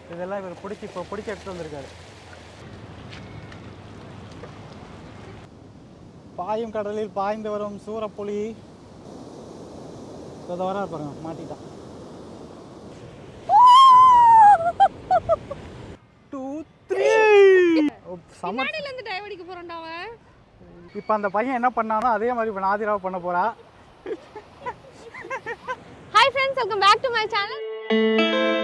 இதெல்லாம் இவர் பிடிச்சி இப்போ பிடிச்சி எடுத்து வந்திருக்காரு பாயும் கடலில் பாய்ந்து வரும் சூரப்புலி இதை வர பாருங்க மாட்டிட்டான் டூ த்ரீ சம முன்னாடில இருந்து டைவ் அடிக்க போறான்டா அவன் இப்போ அந்த பையன் என்ன பண்ணானோ அதே மாதிரி இப்போ நாதிராவை பண்ண போறா hi friends welcome back to my channel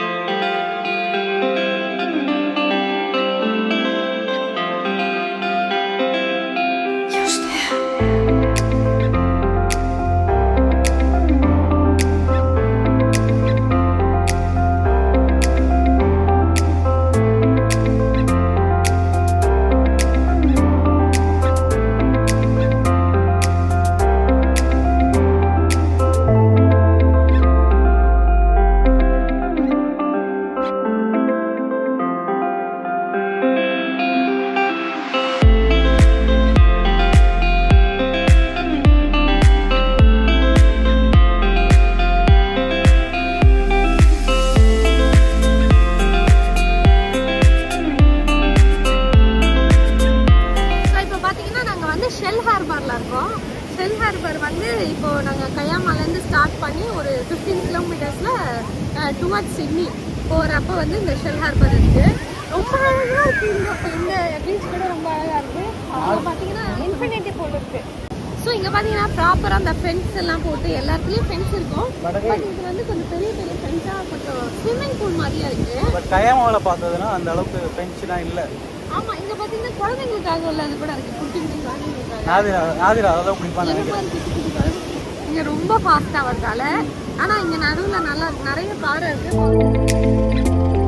so இப்போ பார்த்தீங்கன்னா நாங்கள் வந்து ஷெல் ஹார்பரில் இருக்கோம் ஷெல் ஹார்பர் வந்து இப்போ நாங்கள் கயாமாலேருந்து ஸ்டார்ட் பண்ணி ஒரு ஃபிஃப்டீன் கிலோமீட்டர்ஸில் டுவர்ட்ஸ் சிட்னி போகிறப்ப வந்து இந்த ஷெல் ஹார்பர் இருக்குது ரொம்ப அழகாக இருக்குது இந்த இந்த பீச் கூட ரொம்ப அழகாக இருக்குது அங்கே பார்த்தீங்கன்னா இன்ஃபினிட்டி போல் இருக்குது ஸோ இங்கே பார்த்தீங்கன்னா ப்ராப்பராக அந்த ஃபென்ஸ் எல்லாம் போட்டு எல்லா இடத்துலையும் ஃபென்ஸ் இருக்கும் வடகை. பட் இது வந்து கொஞ்சம் பெரிய பெரிய ஃபென்ஸாக கொஞ்சம் ஸ்விம்மிங் பூல் மாதிரியா இருக்குது பட் கயாமாவில் பார்த்ததுன்னா அந்த அளவுக்கு பென்ஷனாக இல்லை ஆமா இங்க பாத்தீங்கன்னா குழந்தைங்களுக்காக உள்ளது கூட இருக்கு குட்டி குட்டி குழந்தைங்களுக்காக நாதிரா நாதிரா அதெல்லாம் குடிப்பாங்க இந்த நினைக்கிறேன் மாதிரி குட்டி குட்டி குழந்தை- இங்க ரொம்ப ஃபாஸ்டா வரதால ஆனா இங்க நடுவுல நல்லா நிறைய கார் இருக்கு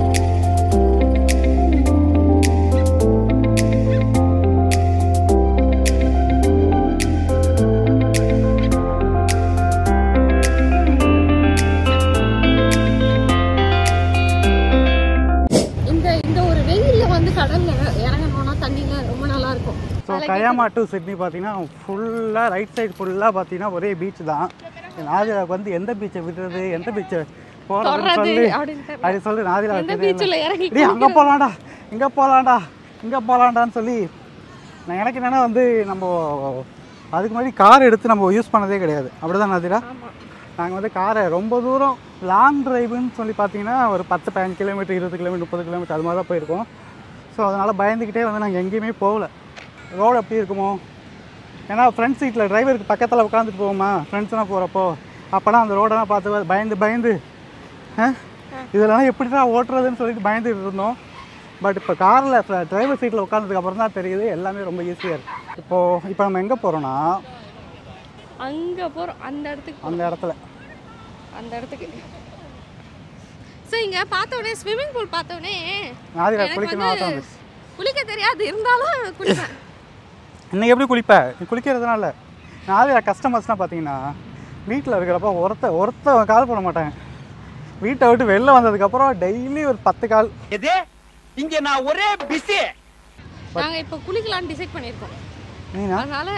இந்த இந்த ஒரு வெயில்ல வந்து கடல்ல இறங்கணும்னா தண்ணில ரொம்ப நல்லா இருக்கும் ஸோ கயாமா டு சிட்னி பார்த்தீங்கன்னா ஃபுல்லாக ரைட் சைடு ஃபுல்லாக பார்த்தீங்கன்னா ஒரே பீச் தான் நாதிராவுக்கு வந்து எந்த பீச்சை விடுறது எந்த பீச்சை போகிறதுன்னு தொடறது சொல்லி அப்படின்ட்டு அப்படி சொல்லி நாதிரா எந்த பீச்சில் இறங்கி டேய் அங்கே போகலாம்டா இங்கே போகலாம்டா இங்கே போகலான்டான்னு சொல்லி நான் எனக்கு என்னென்னா வந்து நம்ம அதுக்கு முன்னாடி கார் எடுத்து நம்ம யூஸ் பண்ணதே கிடையாது அப்படிதான் நாதிரா ஆமா நாங்கள் வந்து காரை ரொம்ப தூரம் லாங் டிரைவுன்னு சொல்லி பார்த்தீங்கன்னா ஒரு பத்து பதினஞ்சு கிலோமீட்டர் இருபது கிலோமீட்டர் முப்பது கிலோமீட்டர் அது மாதிரி தான் போயிருக்கோம் ஸோ அதனால் பயந்துக்கிட்டே வந்து நாங்கள் எங்கேயுமே போகல ரோடு எப்படி இருக்குமோ ஏன்னா ஃப்ரண்ட் சீட்டில் டிரைவருக்கு பக்கத்தில் உட்காந்துட்டு போவோமா ஃப்ரெண்ட்ஸ்லாம் போகிறப்போ அப்போலாம் அந்த ரோடெல்லாம் பார்த்து பயந்து பயந்து ஆ, இதெல்லாம் எப்படி தான் ஓட்டுறதுன்னு சொல்லிட்டு பயந்துட்டு இருந்தோம் பட் இப்போ காரில் டிரைவர் சீட்டில் உட்காந்ததுக்கு அப்புறம் தான் தெரியுது எல்லாமே ரொம்ப ஈஸியாக இருக்குது இப்போது இப்போ நம்ம எங்கே போகிறோன்னா அங்க போறோம் அந்த இடத்துக்கு அந்த இடத்துல அந்த இடத்துக்கு ஸோ இங்க பார்த்த உடனே ஸ்விம்மிங் பூல் பார்த்த உடனே நாதிரா எனக்கு குளிக்கணும் ஆட்டம் வந்து வந்துச்சு குளிக்க தெரியாது இருந்தாலும் குளிப்பேன் இன்னைக்கு எப்படி குளிப்ப நீ குளிக்கிறதுனால நாதிரா கஸ்டமர்ஸ்லாம் பார்த்தீங்கன்னா வீட்டில் இருக்கிறப்ப ஒருத்த ஒருத்த கால் போட மாட்டாங்க வீட்டை விட்டு வெளில வந்ததுக்கப்புறம் டெய்லி ஒரு பத்து கால் எது இங்க நான் ஒரே பிஸி நாங்க இப்போ குளிக்கலாம்னு டிசைட் பண்ணியிருக்கோம் நீனா அதனால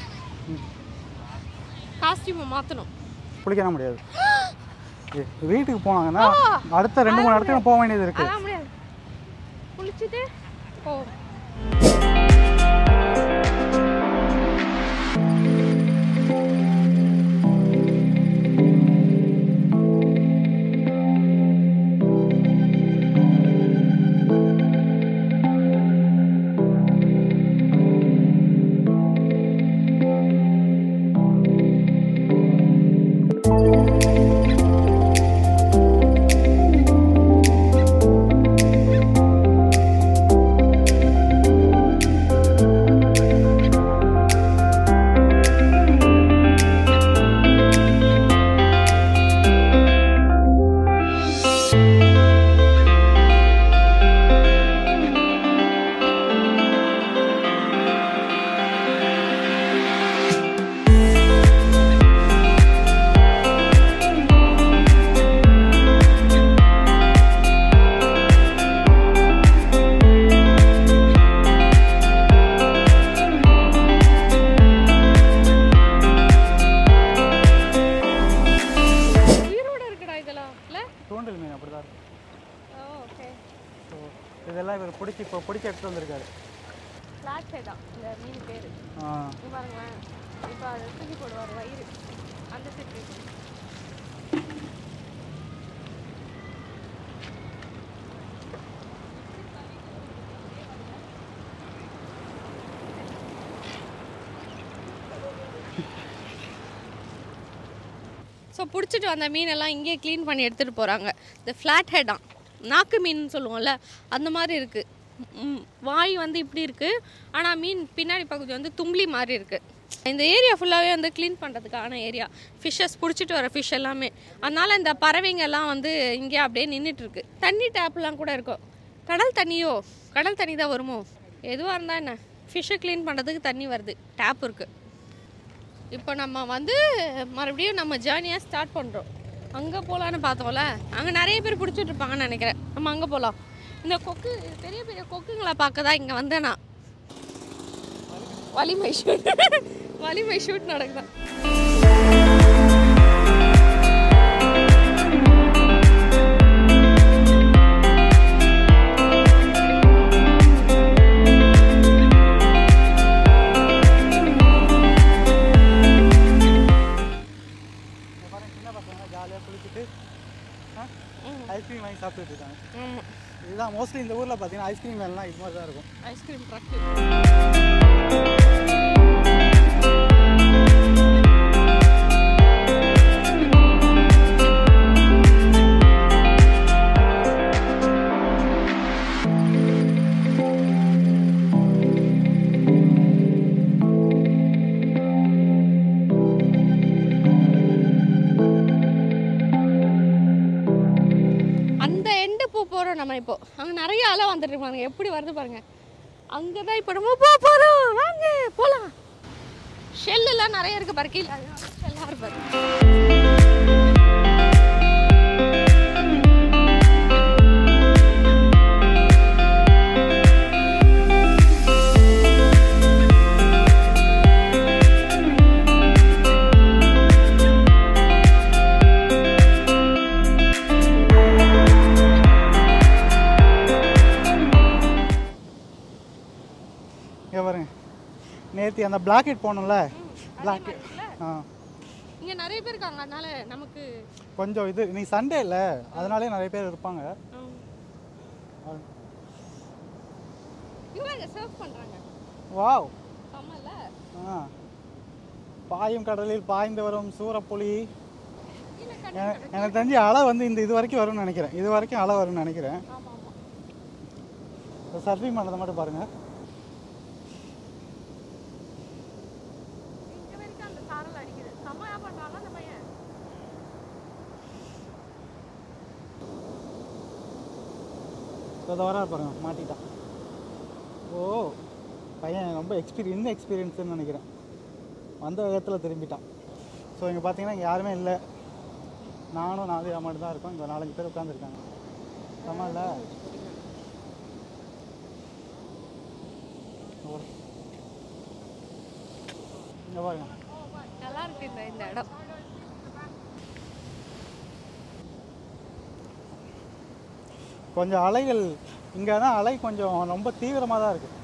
காஸ்டியூமை மாற்றணும் குளிக்க முடியாது ஏய், வீட்டுக்கு போனாங்கன்னா அடுத்த ரெண்டு மூணு இடத்துக்கு போக வேண்டியது இருக்குது அதான் முடியாது குளிச்சுட்டு ஓ இதெல்லாம் இவர் பிடிச்சி இப்போ பிடிச்சி எடுத்து வந்திருக்காரு ஃப்ளாட் ஹெட் தான் இந்த மீன் பேர் ஆ இங்க பாருங்களேன் இப்போ அதை தூக்கி போடுவார் வயிறு அந்த செட்டு ஸோ பிடிச்சிட்டு வந்த மீனெல்லாம் இங்கேயே க்ளீன் பண்ணி எடுத்துகிட்டு போகிறாங்க இந்த ஃப்ளாட் ஹெட்டான் நாக்கு மீன் சொல்லுவோம்ல அந்த மாதிரி இருக்குது வாய் வந்து இப்படி இருக்குது ஆனால் மீன் பின்னாடி பகுதி வந்து தும்பி மாதிரி இருக்குது இந்த ஏரியா ஃபுல்லாகவே வந்து க்ளீன் பண்ணுறதுக்கான ஏரியா ஃபிஷ்ஷஸ் பிடிச்சிட்டு வர ஃபிஷ் எல்லாமே அதனால் இந்த பறவைங்க எல்லாம் வந்து இங்கே அப்படியே நின்றுட்டுருக்கு தண்ணி டேப்லாம் கூட இருக்கும் கடல் தண்ணியோ கடல் தண்ணி தான் வருமோ எதுவாக இருந்தால் என்ன ஃபிஷ்ஷை க்ளீன் பண்ணுறதுக்கு தண்ணி வருது டேப் இருக்குது இப்போ நம்ம வந்து மறுபடியும் நம்ம ஜேர்னியை ஸ்டார்ட் பண்ணுறோம் அங்கே போகலான்னு பார்த்தோம்ல அங்கே நிறைய பேர் பிடிச்சிட்டு இருப்பாங்கன்னு நினைக்கிறேன் நம்ம அங்கே போகலாம் இந்த கொக்கு பெரிய பெரிய கொக்குங்களை பார்க்க தான் இங்கே வந்தேன் நான் வலிமை ஷூட் வலிமை ஷூட் நடக்குதான் இங்க பாருங்க சின்ன பசங்க ஜாலியாக குளிச்சுட்டு ஐஸ்கிரீம் வாங்கி சாப்பிட்டுட்டு இருக்காங்க ஆமாம் இதுதான் மோஸ்ட்லி இந்த ஊரில் பார்த்தீங்கன்னா ஐஸ்கிரீம் வேலைலாம் இது மாதிரி தான் இருக்கும் ஐஸ்கிரீம் ட்ரக்கு அந்த எண்டு போ போகிறோம் நம்ம இப்போ அங்கே நிறைய அலை வந்துட்டு இருப்பாங்க எப்படி வருது பாருங்க அங்கே தான் இப்போ நம்ம போக போகிறோம் வாங்க போகலாம் ஷெல்லாம் நிறைய இருக்கு பாரு கீழே ஷெல்லாக இருப்பாரு இங்கே பாருங்க நேற்று அந்த பிளாக்கெட் போனோம்ல பிளாக்கெட் ஆ இங்கே நிறைய பேர் இருக்காங்க அதனால நமக்கு கொஞ்சம் இது நீ சண்டே இல்லை அதனாலே நிறைய பேர் இருப்பாங்க இவங்க சர்வ் பண்ணுறாங்க வாவ் செம்மல்ல ஆ பாயும் கடலில் பாய்ந்து வரும் சூறப்புலி கீழே எ- எனக்கு தெரிஞ்சு அலை வந்து இந்த இது வரைக்கும் வரும்னு நினைக்கிறேன் இது வரைக்கும் அலை வரும்னு நினைக்கிறேன் ஆமாம் ஆமாம் சர்ஃபிங் பண்ணதை மட்டும் பாருங்கள் இங்கே வரைக்கும் அந்த சாரல் அடிக்குது செம்மையாக பண்ணுறாங்க அந்த பையன் இதை வர பாருங்க மாட்டிட்டான் ஓ பையன் ரொம்ப எக்ஸ்பீரியன் இன்னும் எக்ஸ்பீரியன்ஸ்னு நினைக்கிறேன் வந்த வேகத்தில் திரும்பிட்டான் ஸோ இங்கே பார்த்தீங்கன்னா இங்கே யாருமே இல்லை நானும் நாலு மட்டும் தான் இருக்கோம் இங்கே நாலஞ்சு பேர் உட்காந்துருக்காங்க ஆமாம்ல இங்கே பாருங்க நல்லா இருக்கு இந்த இந்த இடம் கொஞ்சம் அலைகள் இங்கே தான் அலை கொஞ்சம் ரொம்ப தீவிரமாக தான் இருக்குது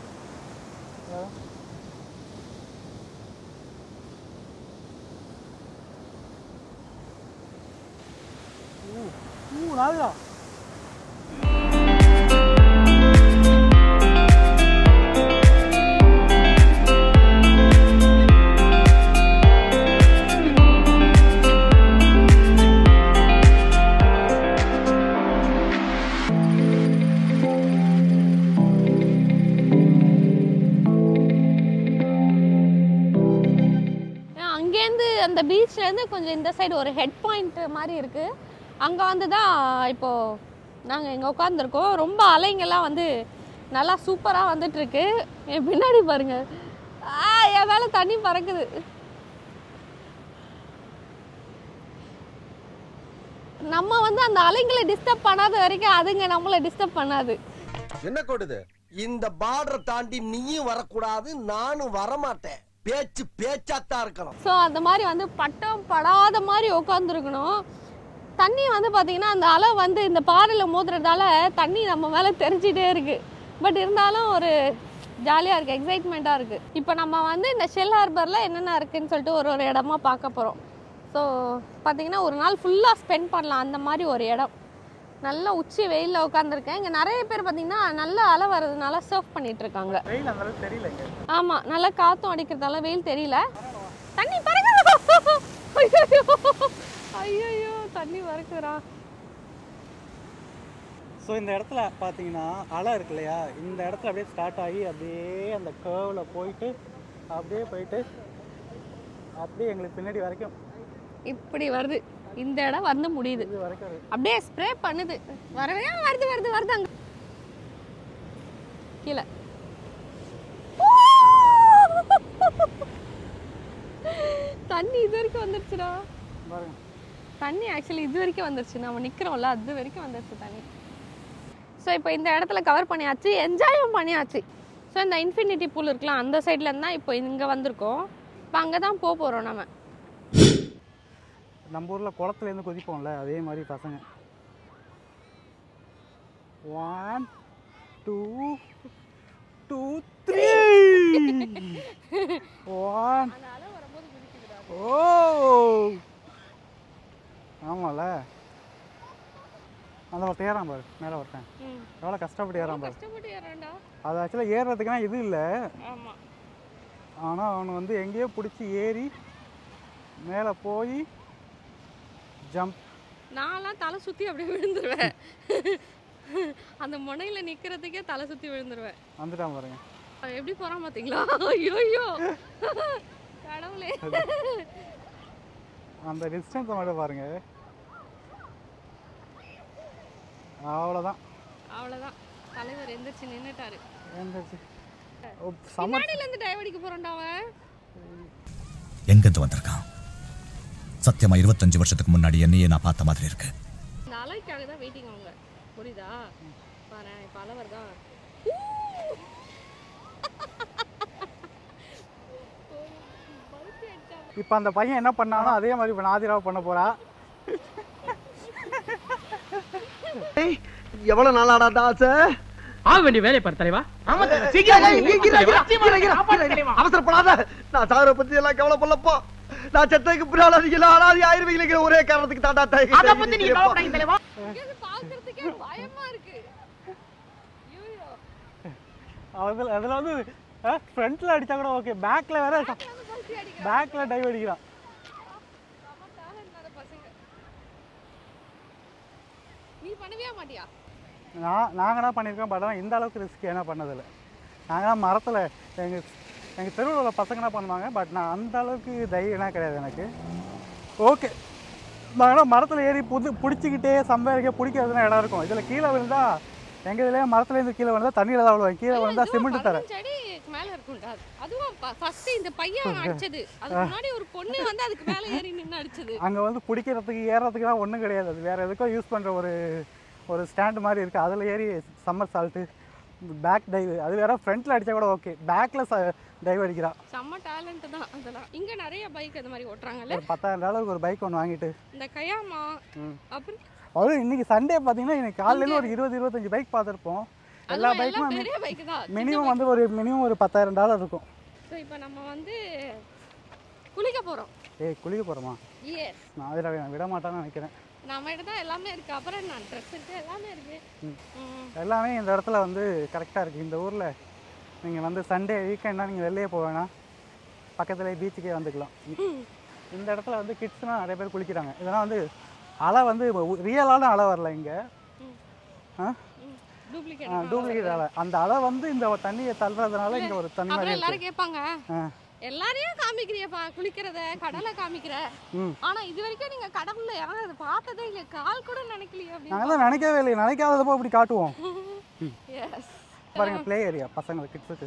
ஊ நாளா ஏன் அங்கேருந்து அந்த பீச்லேருந்து கொஞ்சம் இந்த சைடு ஒரு ஹெட் பாயிண்ட் மாதிரி இருக்குது அங்கே வந்து தான் இப்போது நாங்கள் இங்கே உட்காந்துருக்கோம் ரொம்ப அலைங்கெல்லாம் வந்து நல்லா சூப்பராக வந்துட்டுருக்கு என் பின்னாடி பாருங்க ஆ என் மேலே தண்ணி பறக்குது நம்ம வந்து அந்த அலைங்களை டிஸ்டர்ப் பண்ணாத வரைக்கும் அதுங்க நம்மளை டிஸ்டர்ப் பண்ணாது என்ன கொடுது இந்த பார்டர் தாண்டி நீயும் வரக்கூடாது நானும் வரமாட்டேன் பேச்சு பேச்சாத்தான் இருக்கணும் ஸோ அந்த மாதிரி வந்து பட்டம் படாத மாதிரி உட்காந்துருக்கணும் தண்ணி வந்து பார்த்தீங்கன்னா அந்த அலை வந்து இந்த பாறையில் மோதுறதால தண்ணி நம்ம மேலே தெரிஞ்சிட்டே இருக்கு பட் இருந்தாலும் ஒரு ஜாலியாக இருக்குது எக்ஸைட்மெண்ட்டாக இருக்குது இப்போ நம்ம வந்து இந்த ஷெல் ஹார்பரில் என்னென்ன இருக்குன்னு சொல்லிட்டு ஒரு ஒரு இடமா பார்க்க போகிறோம் ஸோ பார்த்தீங்கன்னா ஒரு நாள் ஃபுல்லாக ஸ்பெண்ட் பண்ணலாம் அந்த மாதிரி ஒரு இடம் நல்ல உச்சி வெயிலில் உட்காந்துருக்கேன் இங்கே நிறைய பேர் பார்த்தீங்கன்னா நல்ல அலை வர்றதுனால சர்ஃப் பண்ணிட்டு இருக்காங்க வெயில் அந்த அளவுக்கு தெரியல இங்க ஆமா நல்லா காத்தும் அடிக்கிறதால வெயில் தெரியல தண்ணி பறக்குது ஐயோ ஐயோ தண்ணி பறக்குறா ஸோ இந்த இடத்துல பார்த்தீங்கன்னா அலை இருக்கு இல்லையா இந்த இடத்துல அப்படியே ஸ்டார்ட் ஆகி அப்படியே அந்த கேர்வில் போயிட்டு அப்படியே போயிட்டு அப்படியே எங்களுக்கு பின்னாடி வரைக்கும் இப்படி வருது இந்த இடம் வந்து முடியுது இது வரைக்கும் வருது. அப்படியே ஸ்ப்ரே பண்ணுது வரவே வருது வருது வருது அங்க கீழே தண்ணி இது வரைக்கும் வந்துருச்சுடா பாருங்க தண்ணி ஆக்சுவலி இது வரைக்கும் வந்துருச்சு நம்ம நிற்கிறோம்ல அது வரைக்கும் வந்துருச்சு தண்ணி ஸோ இப்போ இந்த இடத்துல கவர் பண்ணியாச்சு என்ஜாயும் பண்ணியாச்சு ஸோ இந்த இன்ஃபினிட்டி பூல் இருக்கலாம் அந்த சைடில் இருந்தால் இப்போ இங்கே வந்திருக்கோம் இப்போ அங்கே தான் போக போகிறோம் நம்ம நம்ம ஊரில் குளத்துலேருந்து குதிப்போம்ல அதே மாதிரி பசங்க one two two three one ஓ ஆமாம்ல அந்த ஒருத்தன் ஏறான் பாரு மேலே ஒருத்தன் எவ்வளோ கஷ்டப்பட்டு ஏறான் பாரு கஷ்டப்பட்டு ஏறாண்டா அது ஆக்சுவலாக ஏறுறதுக்குலாம் இது இல்லை ஆமாம் ஆனால் அவனை வந்து எங்கேயோ பிடிச்சி ஏறி மேலே போய் ஜம்ப் நான்லாம் தலை சுற்றி அப்படியே விழுந்துருவேன் அந்த முனையில் நிற்கிறதுக்கே தலை சுற்றி விழுந்துருவேன் வந்துட்டான் பாருங்க அவன் எப்படி போகிறான் பார்த்தீங்களா ஐயோ ஐயோ கடவுளே அந்த டிஸ்டன்ஸை மட்டும் பாருங்க அவ்வளோதான் அவ்வளோதான் தலைவர் எந்திரிச்சு நின்னுட்டாரு எழுந்திரிச்சு ஓ, சம பின்னாடியிலேருந்து டைவ் அடிக்க போகிறான்டா அவன் எங்கிருந்து வந்திருக்கான் சத்தியமா இருபத்தஞ்சு வருஷத்துக்கு முன்னாடி என்னையே நான் பார்த்த மாதிரி இருக்கு இந்த அலைக்காக தான் வெயிட்டிங் அவங்க புரியுதா பாரு இப்போ அலவர் தான் இப்போ அந்த பையன் என்ன பண்ணானோ அதே மாதிரி இப்போ நாதிராவை பண்ண போறா எவ்வளவு நாளாடா ஆசை ஆக வேண்டிய வேலையை பாரு தலைவா அவசரப்படாத நான் சாகர பத்தி எல்லாம் கவலைப்படலப்போ நான் செத்ததுக்கு பின்னால நீங்க அனாதி ஆயிருவீங்க ஒரே காரணத்துக்கு தாண்டா தாய் அத பத்தி நீங்க கவலைப்படாதீங்க தலைவா இங்கேருந்து பார்க்கறதுக்கே பயமா இருக்கு ஐயோ அதில் அதில் வந்து ஃப்ரண்ட்டில் அடித்தா கூட ஓகே பேக்கில் வேற பல்ட்டி அடிக்க பேக்கில் டைவ் அடிக்கிறான் செம talent வர பசங்க நீ பண்ணவே மாட்டியா நான் நாங்கள் என்ன பண்ணியிருக்கோம் பட் ஆனால் இந்த அளவுக்கு ரிஸ்க் என்ன பண்ணதில்லை நாங்கள் மரத்தில் எங்கள் எங்கள் தெருவில் உள்ள பசங்க என்ன பண்ணுவாங்க பட் நான் அந்த அளவுக்கு தைரியம்லாம் கிடையாது எனக்கு ஓகே ஆனால் மரத்தில் ஏறி புது பிடிச்சிக்கிட்டே சம்பாதிக்க பிடிக்கிறதுனா இடம் இருக்கும் இதில் கீழே விழுந்தா எங்கள் இதுலேயே மரத்துலேருந்து கீழே விழுந்தா தண்ணியில் தான் விழுவாங்க கீழே விழுந்தா சிமெண்ட் தர பதினஞ்சு அடி மேல இருக்கும்டா அது. அதுவும் ஃபர்ஸ்ட் இந்த பையன் அடிச்சது அதுக்கு முன்னாடி ஒரு பொண்ணு வந்து அதுக்கு மேல ஏறி நின்னு அடிச்சது அங்கே வந்து பிடிக்கிறதுக்கு ஏறுறதுக்குலாம் ஒன்றும் கிடையாது அது வேறு எதுக்கோ யூஸ் பண்ணுற ஒரு ஒரு ஸ்டாண்டு மாதிரி இருக்குது அதில் ஏறி சம்மர் சால்ட்டு பேக் டைவ் அது வேற ஃப்ரண்ட்டில் அடித்தா கூட ஓகே பேக்கில் டைவ் அடிக்கிறா செம்ம டேலண்ட் தான் அதெல்லாம் இங்க நிறைய பைக் அந்த மாதிரி ஓட்டுறாங்கல்ல ஒரு பத்தாயிரம் டாலருக்கு ஒரு பைக் ஒன்று வாங்கிட்டு இந்த கயாமா ம். அப்புறம் அதுவும் இன்னைக்கு சண்டே பார்த்தீங்கன்னா இன்னைக்கு காலையிலேருந்து ஒரு இருபது இருபத்தஞ்சு பைக் பார்த்துருப்போம் எல்லா அதுவும் எல்லாம் பைக்குமே பெரிய பைக் தான் மினிமம் வந்து ஒரு மினிமம் ஒரு பத்தாயிரம் டாலர் இருக்கும் ஸோ இப்போ நம்ம வந்து குளிக்க போறோம் ஏய் குளிக்க போகிறோமா எஸ் நான் அதில் விட மாட்டான்னு நினைக்கிறேன் நம்ம கிட்ட தான் எல்லாமே இருக்கு அப்புறம் நான் ட்ரெஸ் இருக்கு எல்லாமே இருக்கு ம். எல்லாமே இந்த இடத்துல வந்து கரெக்டாக இருக்குது இந்த ஊரில் நீங்கள் வந்து சண்டே வீக்கெண்டாக நீங்கள் வெளியே போக வேணாம் பக்கத்துலேயே பீச்சுக்கே வந்துக்கலாம் இந்த இடத்துல வந்து கிட்ஸ்லாம் நிறைய பேர் குளிக்கிறாங்க இதெல்லாம் வந்து அலை வந்து ரியலான அலை வரல இங்கே ஆ டூப்ளிகேட் டூப்ளிகேட் அலை அந்த அலை வந்து இந்த தண்ணியை தள்ளுறதுனால இங்கே ஒரு தண்ணி மாதிரி அப்புறம் இருக்கு எல்லாரும் கேட்பாங்க ஆ எல்லாரையும் காமிக்கிறியப்பா குளிக்கிறத கடலை காமிக்கிற ம் ஆனா இது வரைக்கும் நீங்க கடல்ல இறங்குறது பார்த்ததே இல்லையா கால் கூட நினைக்கலையே அப்படின்னு நாங்கள் தான் நினைக்கவே இல்லை நினைக்காதப்போ அப்படி காட்டுவோம் எஸ் பாருங்க ப்ளே ஏரியா பசங்களுக்கு கிட்ஸுக்கு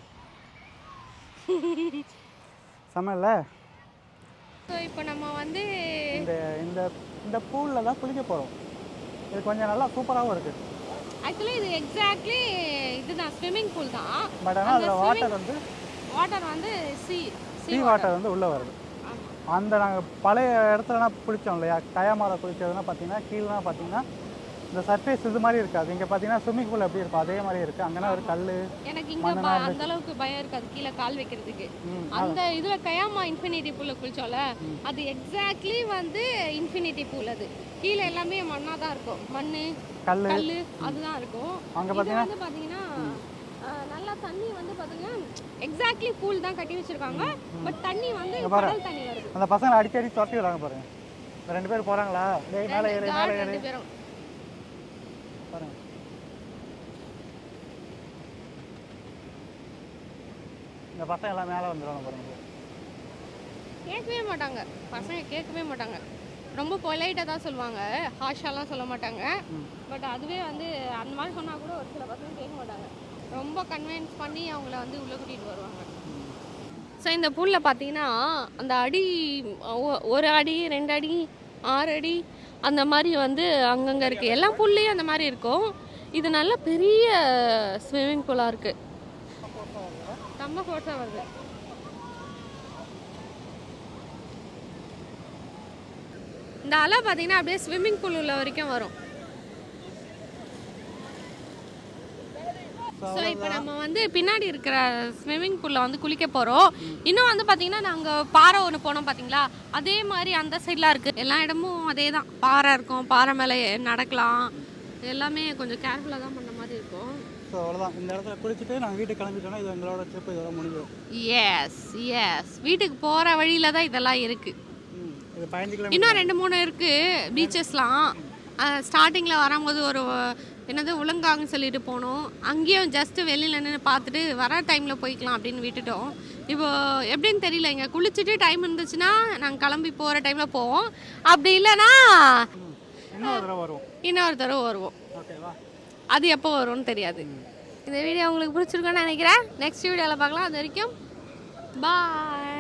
செம்மல்ல ஸோ இப்போ நம்ம வந்து இந்த இந்த இந்த பூலில் தான் குளிக்க போகிறோம் இது கொஞ்சம் நல்லா சூப்பராகவும் இருக்குது ஆக்சுவலி இது எக்ஸாக்ட்லி இதுதான் ஸ்விம்மிங் பூல் தான் பட் ஆனால் அந்த அதில் வாட்டர் வந்து வாட்டர் வந்து சி சீ வாட்டர் வந்து உள்ளே வருது அந்த நாங்கள் பழைய இடத்துலலாம் குளித்தோம் இல்லையா கயாமாவில் குளித்ததுனா பார்த்தீங்கன்னா கீழேனா பார்த்தீங்கன்னா இந்த சர்ஃபேஸ் இது மாதிரி இருக்காது இங்கே பார்த்தீங்கன்னா ஸ்விம்மிங் பூல் எப்படி இருக்கும் அதே மாதிரி இருக்குது அங்கேனா ஒரு கல் எனக்கு இங்க ப- அந்த அளவுக்கு பயம் இருக்காது கீழே கால் வைக்கிறதுக்கு அந்த இதுல கயாமா இன்ஃபினிட்டி பூல்ல குளிச்சோம்ல அது எக்ஸாக்ட்லி வந்து இன்ஃபினிட்டி பூல் அது கீழே எல்லாமே மண்ணா தான் இருக்கும் மண்ணு கல் கல்லு அதுதான் இருக்கும் அங்க இது பாத்தீங்கன்னா- வந்து பாத்தீங்கன்னா அஹ், நல்லா தண்ணி வந்து பாத்தீங்கன்னா எக்ஸாக்ட்லி பூல் தான் கட்டி வச்சிருக்காங்க பட் தண்ணி வந்து இங்க பாரு. கடல் தண்ணி வருது அந்த பசங்களை அடிக்கடி துரத்தி விடுறாங்க பாருங்க இந்த ரெண்டு பேர் போகிறாங்களா டேய் மேலே ஏறு மேலே guard ஏறு ரெண்டு பேரும் பாருங்க இந்த பசங்க எல்லாம் மேலே வந்துடுவாங்க பாருங்க கேட்கவே மாட்டாங்க பசங்க கேட்கவே மாட்டாங்க ரொம்ப பொலைட்டாக தான் சொல்லுவாங்க ஹாஷாலாம் சொல்ல மாட்டாங்க பட் அதுவே வந்து அந்த மாதிரி சொன்னால் கூட ஒரு சில பசங்க கேட்க மாட்டாங்க ரொம்ப கன்வின்ஸ் பண்ணி அவங்கள வந்து உள்ளே கூட்டிகிட்டு வருவாங்க ஸோ இந்த பூலில் பார்த்தீங்கன்னா அந்த அடி ஒ- ஒரு அடி ரெண்டு அடி ஆறு அடி அந்த மாதிரி வந்து அங்கங்கே இருக்குது எல்லா பூல்லையும் அந்த மாதிரி இருக்கும் இது நல்ல பெரிய ஸ்விம்மிங் பூலாக இருக்குது ரொம்ப ஃபோர்ஸாக வருது இந்த அலை பார்த்தீங்கன்னா அப்படியே ஸ்விம்மிங் பூல் உள்ள வரைக்கும் வரும் ஸோ இப்போ நம்ம வந்து பின்னாடி இருக்கிற ஸ்விம்மிங் பூலில் வந்து குளிக்க போகிறோம் இன்னும் வந்து பார்த்தீங்கன்னா நாங்கள் பாறை ஒன்று போனோம் பார்த்தீங்களா அதே மாதிரி அந்த சைட்லாம் இருக்குது எல்லா இடமும் அதே தான் பாறை இருக்கும் பாறை மேலே நடக்கலாம் எல்லாமே கொஞ்சம் கேர்ஃபுல்லாக தான் பண்ண மாதிரி இருக்கும் ஸோ அவ்வளோதான் இந்த இடத்துல குளிச்சுட்டு நாங்கள் வீட்டுக்கு கிளம்பிட்டோம்னா இது எங்களோட ட்ரிப் இதோட முடிஞ்சிடும் எஸ் எஸ் வீட்டுக்கு போகிற வழியில தான் இதெல்லாம் இருக்குது ம் இது பதினஞ்சு கிலோமீட்டர் இன்னும் ரெண்டு மூணு இருக்குது பீச்சஸ்லாம் ஸ்டார்டிங்கில் வரும்போது ஒரு என்னது உலங்காங்கன்னு சொல்லிட்டு போனோம் அங்கேயும் ஜஸ்ட் வெளியில் நின்று பார்த்துட்டு வர டைமில் போய்க்கலாம் அப்படின்னு விட்டுட்டோம் இப்போ எப்படின்னு தெரியல இங்கே குளிச்சுட்டு டைம் இருந்துச்சுன்னா நாங்கள் கிளம்பி போகிற டைமில் போவோம் அப்படி இல்லைன்னா இன்னொரு தடவை வருவோம் இன்னொரு தடவை வருவோம் ஓகேவா அது எப்போ வரும்னு தெரியாது இந்த வீடியோ உங்களுக்கு பிடிச்சிருக்கோன்னு நினைக்கிறேன் நெக்ஸ்ட் வீடியோவில் பார்க்கலாம் அது வரைக்கும் பாய்